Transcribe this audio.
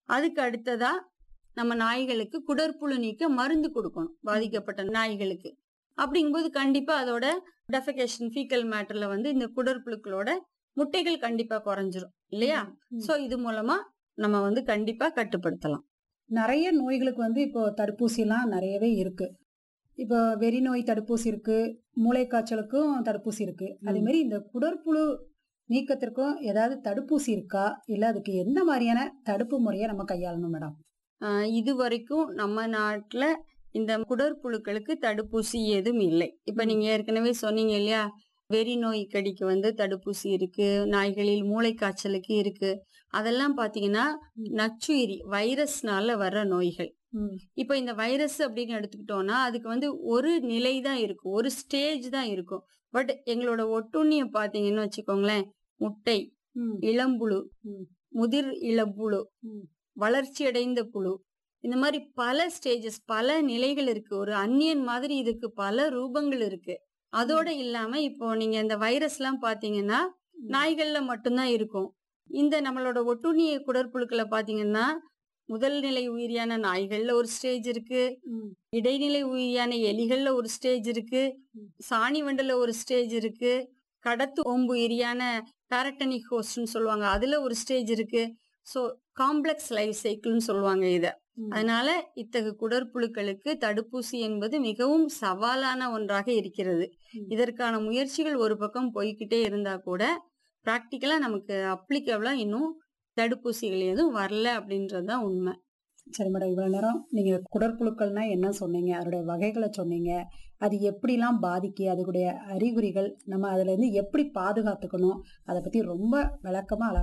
அதுக்கு அடுத்ததா நம்ம நாய்களுக்கு குடற்புழு நீக்க மருந்து கொடுக்கணும் பாதிக்கப்பட்ட நாய்களுக்கு அப்படிங்கும்போது கண்டிப்பா அதோட டெஃபிகேஷன் ஃபீக்கல் மேட்டர்ல வந்து இந்த குடற்புழுக்களோட முட்டைகள் கண்டிப்பா குறைஞ்சிரும் இல்லையா ம். சோ இது மூலமா நம்ம வந்து கண்டிப்பா கட்டுப்படுத்தலாம் நிறைய நோய்களுக்கு வந்து இப்போ தடுப்பூசி எல்லாம் நிறையவே இருக்கு இப்போ வெறி நோய் தடுப்பூசி இருக்கு மூளைக்காய்ச்சலுக்கும் தடுப்பூசி இருக்கு அதே ம். மாதிரி இந்த குடற்புழு நீக்கத்திற்கும் ஏதாவது தடுப்பூசி இருக்கா இல்ல அதுக்கு எந்த மாதிரியான தடுப்பு முறையை நம்ம கையாளணும் மேடம் ஆஹ் இது வரைக்கும் நம்ம நாட்டுல இந்த குடற்புழுக்களுக்கு தடுப்பூசி எதுவும் இல்லை இப்ப ம். நீங்க ஏற்கனவே சொன்னீங்க இல்லையா வெறி நோய் கடிக்கு வந்து தடுப்பூசி இருக்கு நாய்களில் மூளைக்காய்ச்சலுக்கு இருக்கு அதெல்லாம் பாத்தீங்கன்னா நச்சுயிரி வைரஸ்னால வர்ற நோய்கள் ம். இப்ப இந்த வைரஸ் அப்படின்னு எடுத்துக்கிட்டோம்னா அதுக்கு வந்து ஒரு நிலை தான் இருக்கும் ஒரு ஸ்டேஜ் தான் இருக்கும் பட் எங்களோட ஒட்டுண்ணிய பாத்தீங்கன்னு வச்சுக்கோங்களேன் முட்டை ம். இளம்புழு ம். முதிர் இளப்புழு ம். வளர்ச்சி அடைந்த புழு இந்த மாதிரி பல ஸ்டேஜஸ் பல நிலைகள் இருக்கு ஒரு அந்நியன் மாதிரி இதுக்கு பல ரூபங்கள் இருக்கு அதோட இல்லாம இப்போ நீங்க இந்த வைரஸ் எல்லாம் பாத்தீங்கன்னா நாய்கள்ல மட்டும்தான் இருக்கும் இந்த நம்மளோட ஒட்டுண்ணிய குடற்புழுக்களை பாத்தீங்கன்னா முதல் நிலை உயிரியான நாய்கள்ல ஒரு ஸ்டேஜ் இருக்கு ம். இடைநிலை உயிரியான எலிகள்ல ஒரு ஸ்டேஜ் இருக்கு ம். சாணி வண்டுல ஒரு ஸ்டேஜ் இருக்கு கடத்து ஓம்பு உயிரியான பேரட்டனிக் ஹோஸ்ட்னு சொல்லுவாங்க அதுல ஒரு ஸ்டேஜ் இருக்கு சோ காம்ப்ளெக்ஸ் லைஃப் சைக்கிள்னு சொல்லுவாங்க இத ம். அதனால இத்தகு குடற்புழுக்களுக்கு தடுப்பூசி என்பது மிகவும் சவாலான ஒன்றாக இருக்கிறது ம். இதற்கான முயற்சிகள் ஒரு பக்கம் போய்கிட்டே இருந்தா கூட பிராக்டிக்கலா நமக்கு அப்ளிகபிளா இன்னும் தடுப்பூசிகள் எதுவும் வரல அப்படின்றதுதான் உண்மை சரி மேடம் இவ்வளவு நேரம் நீங்க குடற்புழுக்கள்னா என்ன சொன்னீங்க அதோடைய வகைகளை சொன்னீங்க அது எப்படிலாம் பாதிக்கு அதுக்குடைய அறிகுறிகள் நம்ம அதுல இருந்து எப்படி பாதுகாத்துக்கணும் அதை பத்தி ரொம்ப விளக்கமா அழகா